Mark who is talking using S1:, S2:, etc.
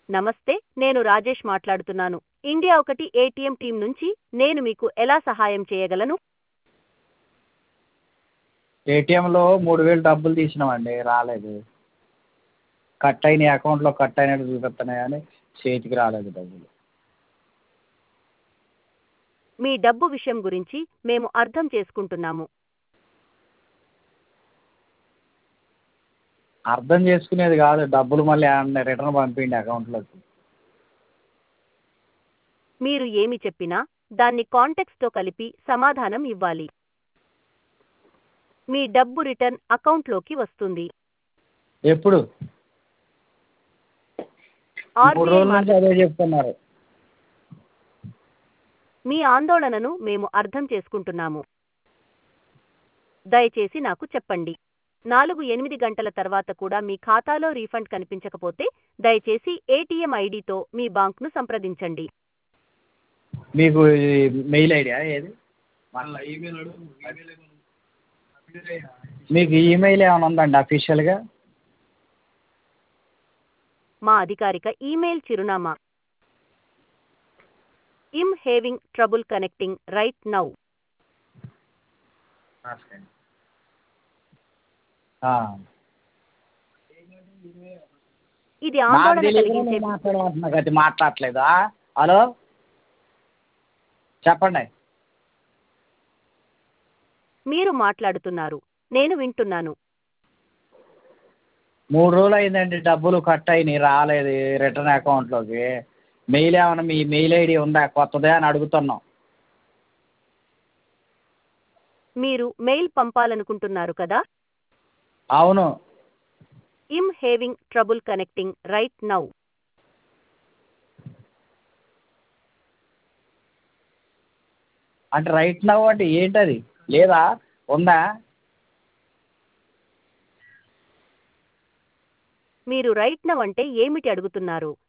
S1: నమస్తే నేను రాజేష్ మాట్లాడుతున్నాను ఇండియా ఒకటి ఏటీఎం టీం నుంచి నేను మీకు ఎలా సహాయం చేయగలను
S2: ఏటీఎంలో మూడు వేలు డబ్బులు తీసినామండి రాలేదు కట్ అయినాయి అకౌంట్లో కట్ అయినట్టు చూపిస్తున్నాయి కానీ చేతికి రాలేదు డబ్బులు
S1: మీ డబ్బు విషయం గురించి మేము అర్థం చేసుకుంటున్నాము
S2: అర్థం చేసుకునేది కాదు డబ్బులు మళ్ళీ ఏమన్నా రిటర్న్ పంపిండి అకౌంట్లోకి
S1: మీరు ఏమి చెప్పినా దాన్ని కాంటెక్స్తో కలిపి సమాధానం ఇవ్వాలి మీ డబ్బు రిటర్న్ అకౌంట్లోకి వస్తుంది
S2: ఎప్పుడు మూడు
S1: ఆర్బీఐ
S2: రోజుల నుంచి అదే చెప్తున్నారు
S1: మీ ఆందోళనను మేము అర్థం చేసుకుంటున్నాము దయచేసి నాకు చెప్పండి నాలుగు ఎనిమిది గంటల తర్వాత కూడా మీ ఖాతాలో రీఫండ్ కనిపించకపోతే దయచేసి ఏటీఎం ఐడితో మీ బాంక్ను సంప్రదించండి
S2: మీకు ఈ మెయిల్ ఐడియా ఏది మీకు ఈమెయిల్ ఏమైనా ఉందండి అఫీషియల్గా
S1: మా అధికారిక ఈమెయిల్ చిరునామా I'm having trouble connecting right now ఇది
S2: నాకు
S1: ఆందోళన
S2: తెలియదు
S1: కలిగించే
S2: నేను మాట్లాడమంటున్నా గతి మాట్లాడట్లేదా హలో చెప్పండి
S1: మీరు మాట్లాడుతున్నారు నేను వింటున్నాను
S2: మూడు రోజులు అయిందండి డబ్బులు కట్ అయినాయి రాలేదు రిటర్న్ అకౌంట్లోకి మెయిల్ ఏమైనా మీ మెయిల్ ఐడి ఉందా కొత్తదే అని అడుగుతున్నాం
S1: మీరు మెయిల్ పంపాలనుకుంటున్నారు కదా
S2: అవును
S1: I'm having trouble connecting right now
S2: అంటే రైట్ నవ్ అంటే ఏంటది లేదా ఉందా
S1: మీరు రైట్ నవ్ అంటే ఏమిటి అడుగుతున్నారు